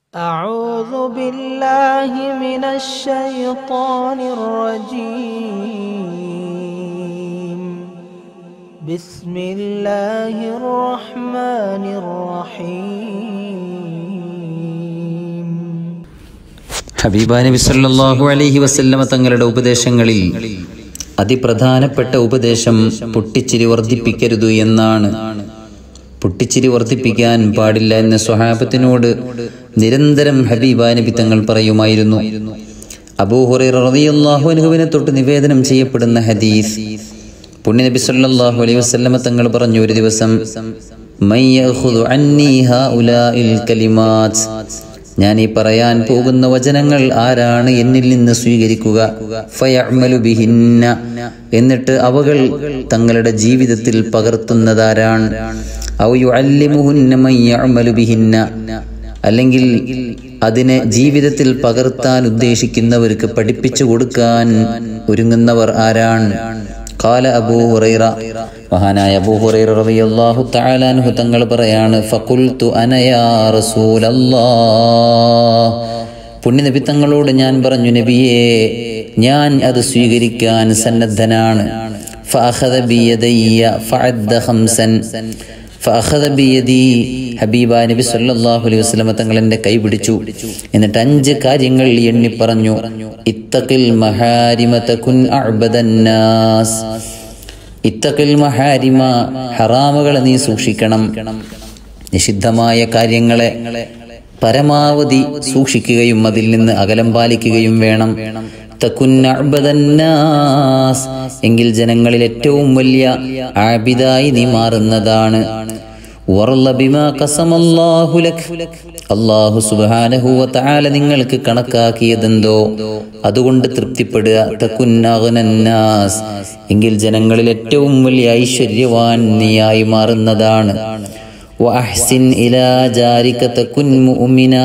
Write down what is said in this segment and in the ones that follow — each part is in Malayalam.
أعوذ بالله من الشيطان الرجيم بسم الله الرحمن الرحيم ഹബീബ നബി സല്ലല്ലാഹു അലൈഹി വസല്ലമ തങ്ങളുടെ ഉപദേശങ്ങളിൽ അതിപ്രധാനപ്പെട്ട ഉപദേശം പൊട്ടിച്ചിരി വർദ്ധിപ്പിക്കരുത് എന്നാണ് പൊട്ടിച്ചിരി വർദ്ധിപ്പിക്കാൻ പാടില്ല എന്ന് സ്വഹാബത്തിനോട് നിരന്തരം ഹബീബ നബി തങ്ങൾ പറയുമായിരുന്നു അബൂഹുറൈറ റളിയല്ലാഹു അൻഹുവിനെ തൊട്ട് നിവേദനം ചെയ്യപ്പെടുന്ന ഹദീസ് പുണ്യനബി സല്ലല്ലാഹു അലൈഹി വസല്ലമ തങ്ങൾ പറഞ്ഞു ഒരു ദിവസം മൻ യഖുദു അന്നി ഹൗലാഇൽ കലിമാത്ത് ഞാൻ ഈ പറയാൻ പോകുന്ന വചനങ്ങൾ ആരാണ് എന്നിൽ നിന്ന് സ്വീകരിക്കുക ഫയഅ്മലു ബിഹിന്ന എന്നിട്ട് അവകൾ തങ്ങളുടെ ജീവിതത്തിൽ പകർത്തുന്നതാരാണ് ഔ യുഅല്ലിമുഹുന്ന മൻ യഅ്മലു ബിഹിന്ന അല്ലെങ്കിൽ അതിനെ ജീവിതത്തിൽ പകർത്താൻ ഉദ്ദേശിക്കുന്നവർക്ക് പഠിപ്പിച്ചു കൊടുക്കാൻ ഒരുങ്ങുന്നവർ ആരാണ് കാല അബൂ ഹുറൈറ മഹാനായ അബൂ ഹുറൈറ റളിയല്ലാഹു തആല അൻഹു തങ്ങൾ പറയാണ് ഫഖുൽതു അന യാ റസൂലല്ലാഹ് പുണ്യനബി തങ്ങളോട് ഞാൻ പറഞ്ഞു നബിയേ ഞാൻ അത് സ്വീകരിക്കാൻ സന്നദ്ധനാണ് ഫഅഖദ ബിയദയ്യ ഫഅദ്ദ ഖംസൻ ഫഅഖദ ബിയദി ഹബീബ നബി സല്ലല്ലാഹു അലൈഹി വസല്ലം തങ്ങൾ എൻ്റെ കൈ പിടിച്ചു എന്നിട്ട് അഞ്ച് കാര്യങ്ങൾ എണ്ണി പറഞ്ഞു ഇത്തഖിൽ മഹാരിമ തകുൻ അഅ്ബദന്നാസ് ഇത്തഖിൽ മഹാരിമ ഹറാമുകളെ നീ സൂക്ഷിക്കണം നിഷിദ്ധമായ കാര്യങ്ങളെ പരമാവധി സൂക്ഷിക്കുകയും അതിൽ നിന്ന് അകലം പാലിക്കുകയും വേണം തകുൻ അഅ്ബദന്നാസ് എങ്കിൽ ജനങ്ങളിൽ ഏറ്റവും വലിയ ആബിദായി നീ മാറുന്നതാണ് വറല്ല ബിമാ ഖസമല്ലാഹു ലക് അല്ലാഹു സുബ്ഹാനഹു വ തആല നിങ്ങൾക്ക് കണക്കാക്കിയതെന്തോ അതുകൊണ്ട് തൃപ്തിപ്പെടുക തകുൻ അഗ്നന്നാസ് എങ്കിൽ ജനങ്ങളിൽ ഏറ്റവും വലിയ ഐശ്വര്യവാൻ നീയായി മാറുന്നതാണ് വഅഹ്സിൻ ഇലാ ജാരിക തകുൻ മുഅ്മിനാ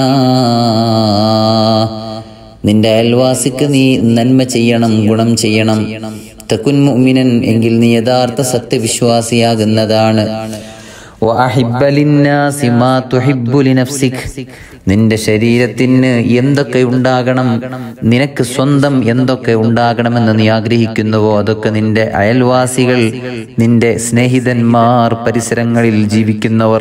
നിന്റെ അയൽവാസിക്ക് നീ നന്മ ചെയ്യണം ഗുണം ചെയ്യണം തകുൻ മുഅ്മിനൻ എങ്കിൽ നീ യഥാർത്ഥ സത്യവിശ്വാസിയാകുന്നതാണ് വഅഹിബ്ബ ലിന്നാസി മാ തുഹിബ്ബു ലിനഫ്സിക് നിന്റെ ശരീരത്തിന് എന്തൊക്കെ ഉണ്ടാകണം നിനക്ക് സ്വന്തം എന്തൊക്കെ ഉണ്ടാകണമെന്ന് നീ ആഗ്രഹിക്കുന്നുവോ അതൊക്കെ നിന്റെ അയൽവാസികൾ നിന്റെ സ്നേഹിതന്മാർ പരിസരങ്ങളിൽ ജീവിക്കുന്നവർ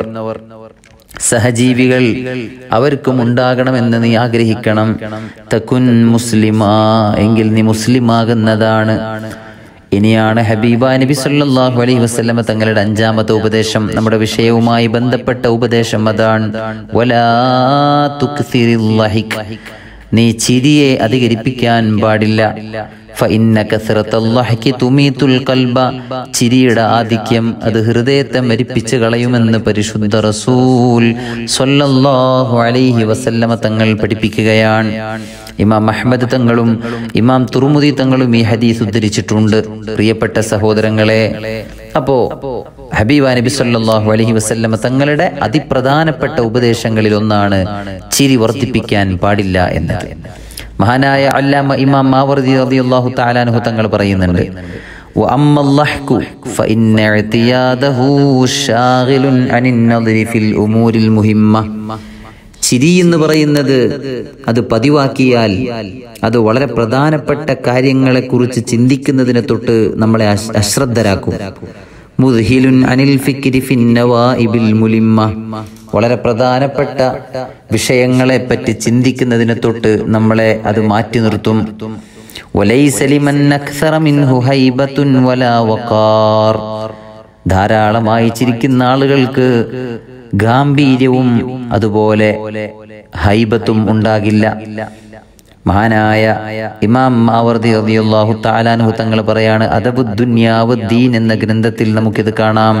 സഹജീവികൾ അവർക്കും ഉണ്ടാകണമെന്ന് നീ ആഗ്രഹിക്കണം തക്കുൻ മുസ്ലിമാ എങ്കിൽ നീ മുസ്ലിമാകുന്നതാണ് ഇനിയാണ് ഹബീബ നബി സല്ലല്ലാഹു അലൈഹി വസല്ലമ തങ്ങളുടെ അഞ്ചാമത്തെ ഉപദേശം നമ്മുടെ വിഷയവുമായി ബന്ധപ്പെട്ട ഉപദേശം അതാണ് വലാ തുക്സിറിൽ ലഹിക് നീ ചിരിയെ അധികരിപ്പിക്കാൻ പാടില്ല ഫഇന്ന കസ്റത്തൽ ലഹ്കി തുമീതുൽ ഖൽബ ചിരിയുടെ ആധിക്യം അത് ഹൃദയത്തെ മരിപ്പിച്ച് കളയുമെന്ന് പരിശുദ്ധ റസൂൽ സ്വല്ലല്ലാഹു അലൈഹി വസല്ലമ തങ്ങൾ പഠിപ്പിക്കുകയാണ് ഇമാം അഹമ്മദ് തങ്ങളും ഇമാം തുറുമുദി തങ്ങളും ഈ ഹദീസ് ഉദ്ധരിച്ചിട്ടുണ്ട് പ്രിയപ്പെട്ട സഹോദരങ്ങളെ അപ്പോ ഹബീബ നബി സല്ലല്ലാഹു അലൈഹി വസല്ലമ തങ്ങളുടെ അതിപ്രധാനപ്പെട്ട ഉപദേശങ്ങളിൽ ഒന്നാണ് ചിരി വർദ്ധിപ്പിക്കാൻ പാടില്ല എന്നത് മഹാനായ അല്ലാമ ഇമാം മാവർദി റളിയല്ലാഹു തആല അൻഹു തങ്ങൾ പറയുന്നുണ്ട് وأما الضحك فإن اعتياده شاغل عن النظر في الأمور المهمة ചിരി എന്ന് പറയുന്നത് അത് പതിവാക്കിയാൽ അത് വളരെ പ്രധാനപ്പെട്ട കാര്യങ്ങളെ കുറിച്ച് ചിന്തിക്കുന്നതിനെ തൊട്ട് നമ്മളെ അശ്- അശ്രദ്ധരാക്കും മുദ്ഹിലുൻ അനിൽ ഫിക്രി ഫിന്നവാഇബിൽ മുലിമ്മ വളരെ പ്രധാനപ്പെട്ട വിഷയങ്ങളെ പറ്റി ചിന്തിക്കുന്നതിനെ തൊട്ട് നമ്മളെ അത് മാറ്റി നിർത്തും വലൈസ ലിമൻ അക്സറ മിൻഹു ഹൈബത്തുൻ വലാ വഖാർ ധാരാളമായി ചിരിക്കുന്ന ആളുകൾക്ക് ഗാംഭീര്യവും അതുപോലെ ഹൈബത്തും ഉണ്ടാകില്ല മഹാനായ ഇമാം മാവർദി റളിയല്ലാഹു തആലാൻഹു തങ്ങൾ പറയാണ് അദബുദ്ദുന്യാവ് ദീൻ എന്ന ഗ്രന്ഥത്തിൽ നമുക്കിത് കാണാം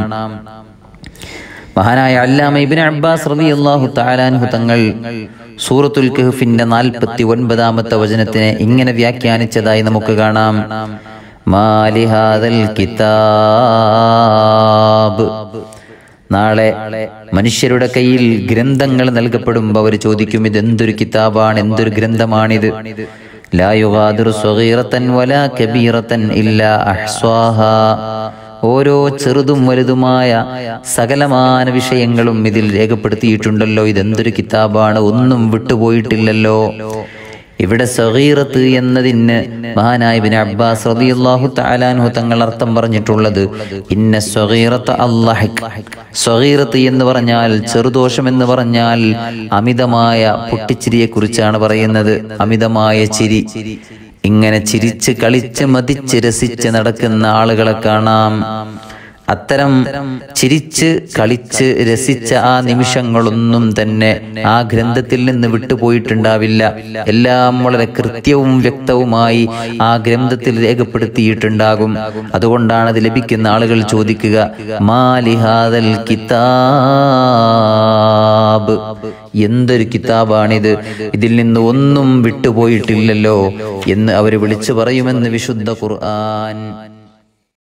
മഹാനായ അല്ലാമ ഇബ്നു അബ്ബാസ് റളിയല്ലാഹു തആലാൻഹു തങ്ങൾ സൂറത്തുൽ കഹ്ഫിന്റെ നാൽപ്പത്തി ഒൻപതാമത്തെ വചനത്തിനെ ഇങ്ങനെ വ്യാഖ്യാനിച്ചതായി നമുക്ക് കാണാം മാലിഹാദൽ കിതാബ് നാളെ മനുഷ്യരുടെ കയ്യിൽ ഗ്രന്ഥങ്ങൾ നൽകപ്പെടുമ്പോൾ അവർ ചോദിക്കും ഇത് എന്തൊരു കിതാബാണ് എന്തൊരു ഗ്രന്ഥമാണിത് ലാ യുഗാദിറു സ്വഗീറത്തൻ വലാ കബീറത്തൻ ഇല്ലാ അഹ്സ്വാഹാ ഓരോ ചെറുതും വലുതുമായ സകലമാന വിഷയങ്ങളും ഇതിൽ രേഖപ്പെടുത്തിയിട്ടുണ്ടല്ലോ ഇതെന്തൊരു കിതാബാണ് ഒന്നും വിട്ടുപോയിട്ടില്ലല്ലോ ഇവിടെ സഗീറത്ത് എന്നതിന് മഹാനായ ബിൻ അബ്ബാസ് റളിയല്ലാഹു തആലാൻഹു തങ്ങൾ അർത്ഥം പറഞ്ഞിട്ടുള്ളത് ഇന്ന സഗീറത്ത് അല്ലാഹിക് സഗീറത്ത് എന്ന് പറഞ്ഞാൽ ചെറുദോഷം എന്ന് പറഞ്ഞാൽ അമിതമായ പൊട്ടിച്ചിരിയെ കുറിച്ചാണ് പറയുന്നത് അമിതമായ ചിരി ഇങ്ങനെ ചിരിച്ച് കളിച്ച് മതിച്ച് രസിച്ച് നടക്കുന്ന ആളുകളെ കാണാം അത്തരം ചിരിച്ച് കളിച്ച് രസിച്ച ആ നിമിഷങ്ങളൊന്നും തന്നെ ആ ഗ്രന്ഥത്തിൽ നിന്ന് വിട്ടുപോയിട്ടുണ്ടാവില്ല എല്ലാം വളരെ കൃത്യവും വ്യക്തവുമായി ആ ഗ്രന്ഥത്തിൽ രേഖപ്പെടുത്തിയിട്ടുണ്ടാകും അതുകൊണ്ടാണ് അത് ലഭിക്കുന്ന ആളുകൾ ചോദിക്കുക മാലിഹാദൽ കിതാബ് എന്തൊരു കിതാബാണിത് ഇതിൽ നിന്ന് ഒന്നും വിട്ടുപോയിട്ടില്ലല്ലോ എന്ന് അവർ വിളിച്ചു പറയുമെന്ന് വിശുദ്ധ ഖുർആൻ